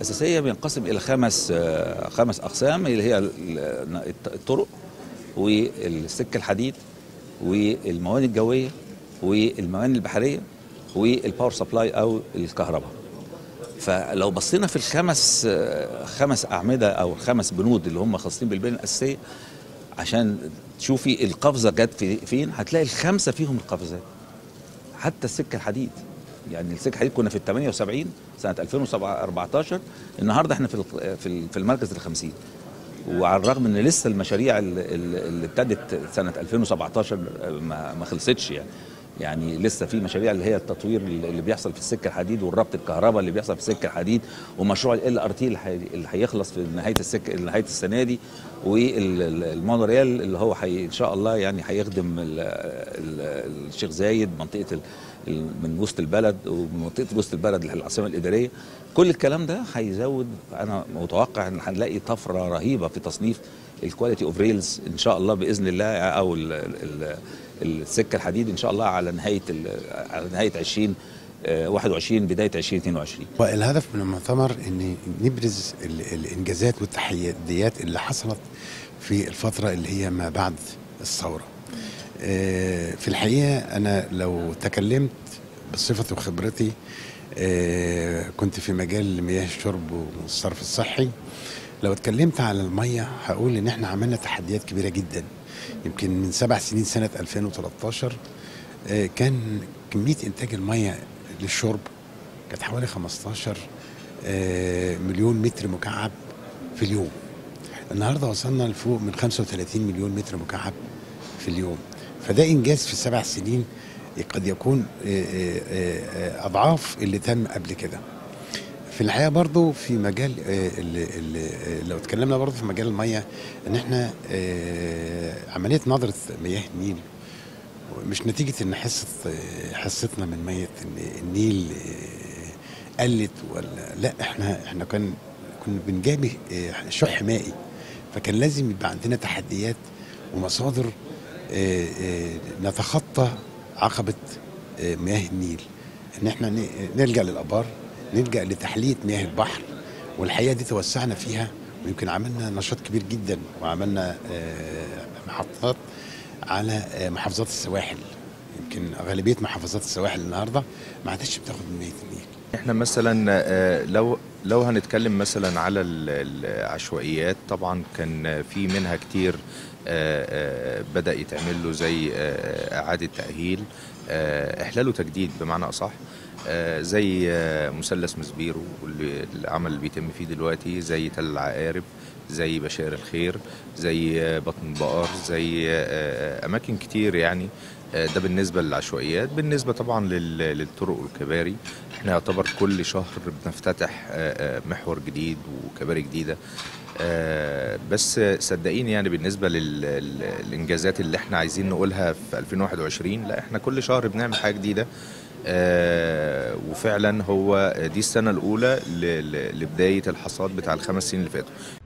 الاساسيه بينقسم الى خمس آه، خمس اقسام اللي هي ال- الطرق والسكه الحديد والموانئ الجويه والموانئ البحريه والباور سبلاي او الكهرباء فلو بصينا في الخمس آه، خمس اعمده او خمس بنود اللي هم خاصين بالبنيه الاساسيه عشان تشوفي القفزه جت في فين هتلاقي الخمسه فيهم القفزات حتى السكه الحديد يعني السكه الحديد كنا في ال 78 سنه 2014 النهارده احنا في ال- في ال- في المركز ال 50 وعلى الرغم ان لسه المشاريع ال- ال- اللي ابتدت سنه 2017 ما ما خلصتش يعني يعني لسه في مشاريع اللي هي التطوير اللي بيحصل في السكه الحديد والربط الكهرباء اللي بيحصل في السكه الحديد ومشروع ال ار تي اللي هي- اللي هيخلص في نهايه السكه نهايه السنه دي والمونوريال اللي هو حي ان شاء الله يعني هيخدم ال- ال- الشيخ زايد منطقه ال- ال- من وسط البلد ومن منطقه وسط البلد العاصمه الاداريه كل الكلام ده هيزود انا متوقع ان هنلاقي طفره رهيبه في تصنيف الكواليتي اوف ريلز ان شاء الله باذن الله او ال ال السكه الحديد ان شاء الله على نهايه ال- على نهايه 20 آه، 21 بدايه 2022 والهدف من المؤتمر ان نبرز ال- الانجازات والتحديات اللي حصلت في الفتره اللي هي ما بعد الثوره. آه، في الحقيقه انا لو تكلمت بصفتي وخبرتي آه، كنت في مجال مياه الشرب والصرف الصحي لو اتكلمت على الميه هقول ان احنا عملنا تحديات كبيره جدا يمكن من سبع سنين سنه 2013 آه، كان كميه انتاج الميه للشرب كانت حوالي 15 آه، مليون متر مكعب في اليوم النهارده وصلنا لفوق من 35 مليون متر مكعب في اليوم فده انجاز في سبع سنين قد يكون آه، آه، آه، اضعاف اللي تم قبل كده في الحقيقه برضو في مجال آه، ال- ال- آه، لو اتكلمنا برضو في مجال الميه ان احنا آه، عمليه نظره مياه النيل مش نتيجه ان حصه آه، حصتنا من ميه إن النيل آه، قلت ولا لا احنا احنا كان كنا بنجابه آه، شح مائي فكان لازم يبقى عندنا تحديات ومصادر آه، آه، نتخطى عقبه آه، مياه النيل ان احنا ن- نلجا للابار نلجا لتحليه مياه البحر والحقيقه دي توسعنا فيها ويمكن عملنا نشاط كبير جدا وعملنا آه، محطات على آه، محافظات السواحل يمكن غالبيه محافظات السواحل النهارده ما عادش بتاخد من مياه النيل احنا مثلا آه، لو لو هنتكلم مثلا على ال- العشوائيات طبعا كان في منها كتير آه، آه، بدأ يتعمل له زي آه، إعادة تأهيل آه، إحلال وتجديد بمعنى أصح آه، زي آه، مثلث مسبيرو واللي العمل اللي بيتم فيه دلوقتي زي تل العقارب زي بشائر الخير زي آه، بطن البقر زي آه، أماكن كتير يعني آه، ده بالنسبة للعشوائيات بالنسبة طبعا لل- للطرق والكباري احنا يعتبر كل شهر بنفتتح آه، آه، محور جديد وكباري جديدة آه، بس صدقيني يعني بالنسبة للإنجازات اللي احنا عايزين نقولها في 2021 لا احنا كل شهر بنعمل حاجة جديدة آه، وفعلا هو دي السنة الأولى ل- ل- لبداية الحصاد بتاع الخمس سنين اللي فاتوا